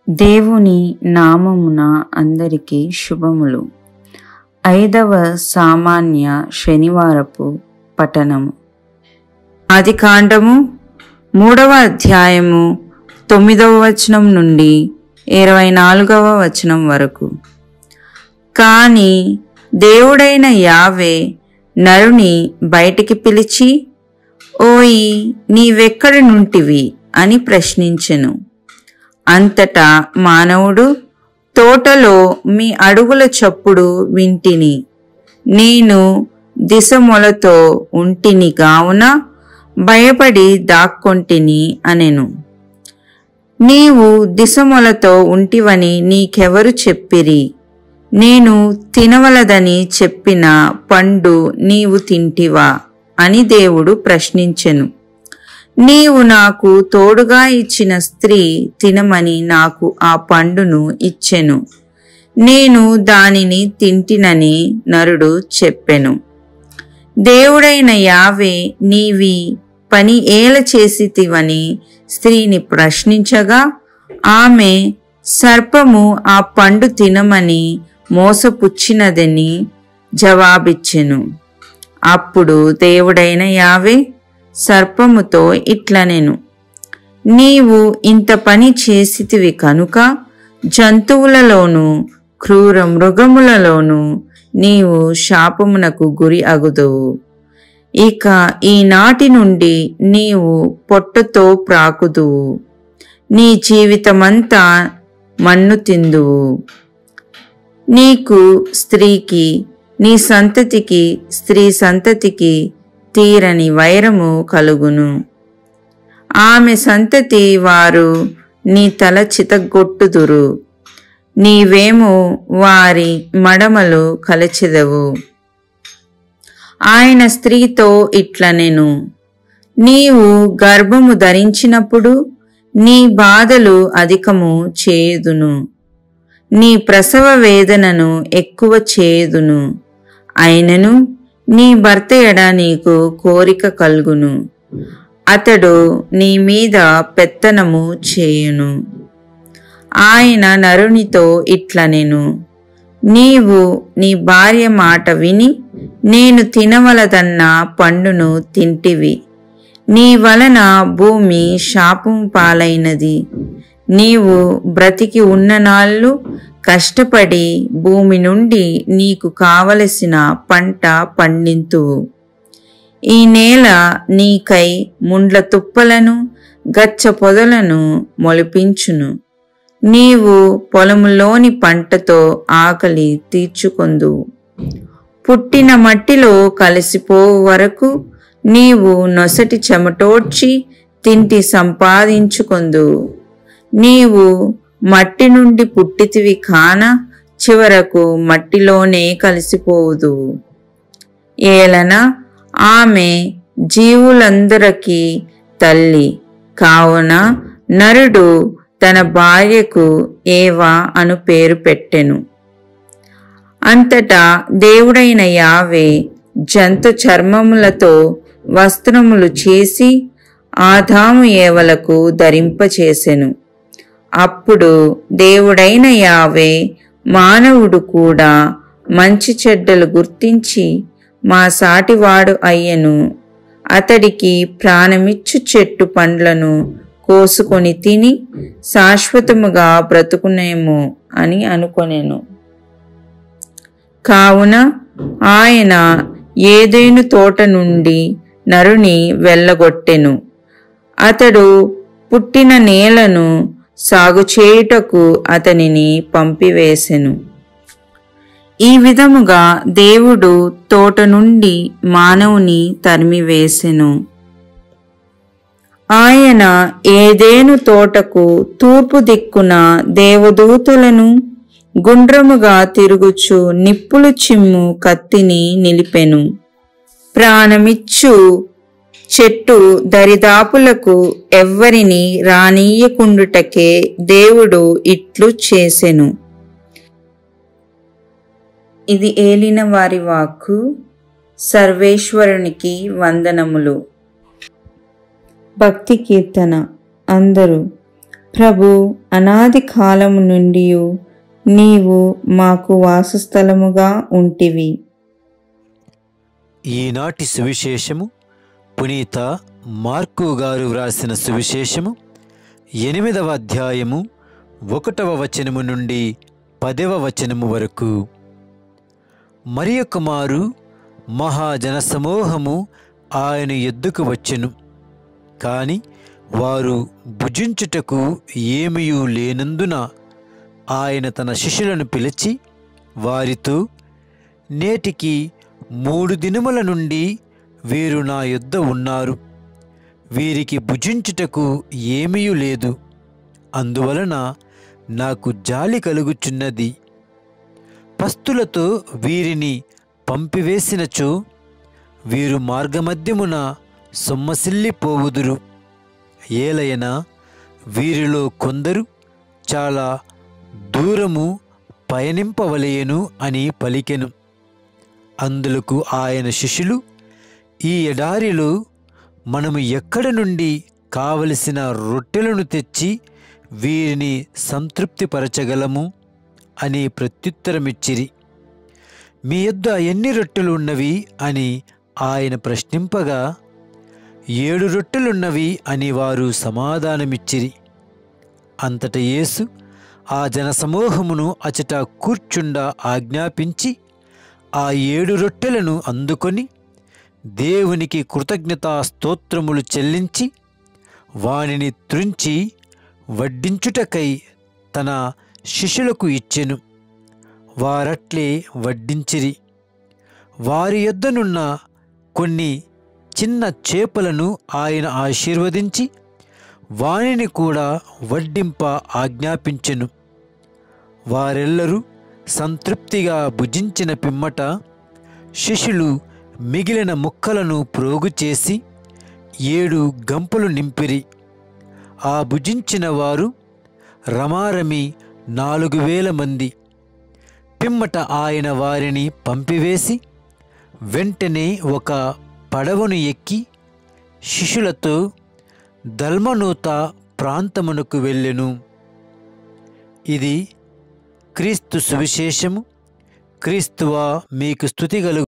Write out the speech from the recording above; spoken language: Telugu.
దేవుని నామమున అందరికీ శుభములు ఐదవ సామాన్య శనివారపు పఠనము ఆది కాండము మూడవ అధ్యాయము తొమ్మిదవ వచనం నుండి ఇరవై నాలుగవ వచనం వరకు కాని దేవుడైన యావే నరుని బయటికి పిలిచి ఓయి నీవెక్కడి నుంటివి అని ప్రశ్నించెను అంతటా మానవుడు తోటలో మీ అడుగుల చప్పుడు వింటిని నేను దిశమొలతో ఉంటిని గావున భయపడి దాక్కొంటిని అనెను నీవు దిశమొలతో ఉంటివని నీకెవరు చెప్పిరి నేను తినవలదని చెప్పిన పండు నీవు తింటివా అని దేవుడు ప్రశ్నించెను నీవు నాకు తోడుగా ఇచ్చిన స్త్రీ తినమని నాకు ఆ పండును ఇచ్చెను నేను దానిని తింటినని నరుడు చెప్పెను దేవుడైన యావే నీవి పని ఏల చేసితివని స్త్రీని ప్రశ్నించగా ఆమె సర్పము ఆ పండు తినమని మోసపుచ్చినదని జవాబిచ్చెను అప్పుడు దేవుడైన యావే సర్పముతో ఇట్లనెను నీవు ఇంత పని చేసితివి కనుక జంతువులలోను క్రూర మృగములలోను నీవు శాపమునకు గురి అగుదువు ఇక ఈనాటి నుండి నీవు పొట్టతో ప్రాకుదువు నీ జీవితమంతా మన్ను తిందువు నీకు స్త్రీకి నీ సంతతికి స్త్రీ సంతతికి తీరని వైరము కలుగును ఆమె సంతతి వారు నీ తల చితగొట్టుదురు నీవేమో వారి మడమలు కలచెదవు ఆయన స్త్రీతో ఇట్లనెను నీవు గర్భము ధరించినప్పుడు నీ బాధలు అధికము చేయుదును నీ ప్రసవ వేదనను ఎక్కువ చేయుదును అయినను నీ భర్త ఎడ నీకు కోరిక కలుగును అతడు నీ మీద పెత్తనము చేయును ఆయన నరునితో ఇట్లనెను నీవు నీ భార్య మాట విని నేను తినవలదన్న పండును తింటివి నీ వలన భూమి శాపం పాలైనది నీవు బ్రతికి ఉన్ననాళ్ళు కష్టపడి భూమి నుండి నీకు కావలసిన పంట పండింతువు ఈ నేల నీకై ముండ్ల తుప్పలను గచ్చ పొదలను మొలిపించును నీవు పొలములోని పంటతో ఆకలి తీర్చుకొందువు పుట్టిన మట్టిలో కలిసిపోవు వరకు నీవు నొసటి చెమటోడ్చి తింటి సంపాదించుకొందువు నీవు మట్టి నుండి పుట్టితివి కాన చివరకు మట్టిలోనే కలిసిపోవుదు ఏలన ఆమె జీవులందరికీ తల్లి కావున నరుడు తన భార్యకు ఏవా అను పేరు పెట్టెను అంతటా దేవుడైన యావే జంతు చర్మములతో వస్త్రములు చేసి ఆదాము ఏవలకు ధరింపచేసెను అప్పుడు దేవుడైన యావే మానవుడు కూడా మంచి చెడ్డలు గుర్తించి మా సాటివాడు అయ్యను అతడికి ప్రాణమిచ్చు చెట్టు పండ్లను కోసుకొని తిని శాశ్వతముగా బ్రతుకునేమో అని అనుకొనెను కావున ఆయన ఏదేను తోట నుండి నరుని వెళ్ళగొట్టెను అతడు పుట్టిన నేలను సాగు చేయుటకు అతనిని పంపివేసెను ఈ విధముగా దేవుడు తోట నుండి మానవుని తరిమివేసెను ఆయన ఏదేను తోటకు తూర్పు దిక్కున దేవదూతలను గుండ్రముగా తిరుగుచు నిప్పులు చిమ్ము కత్తిని నిలిపెను ప్రాణమిచ్చు చెట్టు దరిదాపులకు ఎవ్వరిని రానీయకుండుటకే దేవుడు ఇట్లు చేసెను ఇది ఏలిన వారి వాక్కు సర్వేశ్వరునికి వందనములు భక్తి కీర్తన అందరూ ప్రభు అనాది కాలము నుండి నీవు మాకు వాసస్థలముగా ఉంటివి ఈనాటి సువిశేషము పునీత మార్కు గారు వ్రాసిన సువిశేషము ఎనిమిదవ అధ్యాయము ఒకటవ వచనము నుండి పదవ వచనము వరకు మరి మారు మహాజన సమూహము ఆయన ఎద్దుకు వచ్చెను కాని వారు భుజించుటకు ఏమీయూ లేనందున ఆయన తన శిష్యులను పిలిచి వారితో నేటికి మూడు దినముల నుండి వీరు నా యొద్ద ఉన్నారు వీరికి భుజించుటకు ఏమీ లేదు అందువలన నాకు జాలి కలుగుచున్నది పస్తులతో వీరిని పంపివేసినచో వీరు మార్గమధ్యమున సొమ్మసిల్లిపోవుదురు ఏలయన వీరిలో కొందరు చాలా దూరము పయనింపవలయను అని పలికెను అందులకు ఆయన శిష్యులు ఈ ఎడారిలో మనము ఎక్కడ నుండి కావలసిన రొట్టెలను తెచ్చి వీరిని సంతృప్తిపరచగలము అని ప్రత్యుత్తరమిచ్చిరి మీ యొద్ద ఎన్ని రొట్టెలు ఉన్నవి అని ఆయన ప్రశ్నింపగా ఏడు రొట్టెలున్నవి అని వారు సమాధానమిచ్చిరి అంతట యేసు ఆ జనసమూహమును అచట కూర్చుండా ఆజ్ఞాపించి ఆ ఏడు రొట్టెలను అందుకొని దేవునికి కృతజ్ఞతా స్తోత్రములు చెల్లించి వానిని త్రుంచి వడ్డించుటకై తన శిష్యులకు ఇచ్చెను వారట్లే వడ్డించిరి వారి యొద్దనున్న కొన్ని చిన్న చేపలను ఆయన ఆశీర్వదించి వానిని కూడా వడ్డింప ఆజ్ఞాపించెను వారెల్లరూ సంతృప్తిగా భుజించిన పిమ్మట శిష్యులు మిగిలిన ముక్కలను ప్రోగు చేసి ఏడు గంపలు నింపిరి ఆ భుజించిన వారు రమారమి నాలుగు వేల మంది పిమ్మట ఆయన వారిని పంపివేసి వెంటనే ఒక పడవను ఎక్కి శిష్యులతో దల్మనూత ప్రాంతమునకు వెళ్ళెను ఇది క్రీస్తు సువిశేషము క్రీస్తువా మీకు స్థుతి కలుగు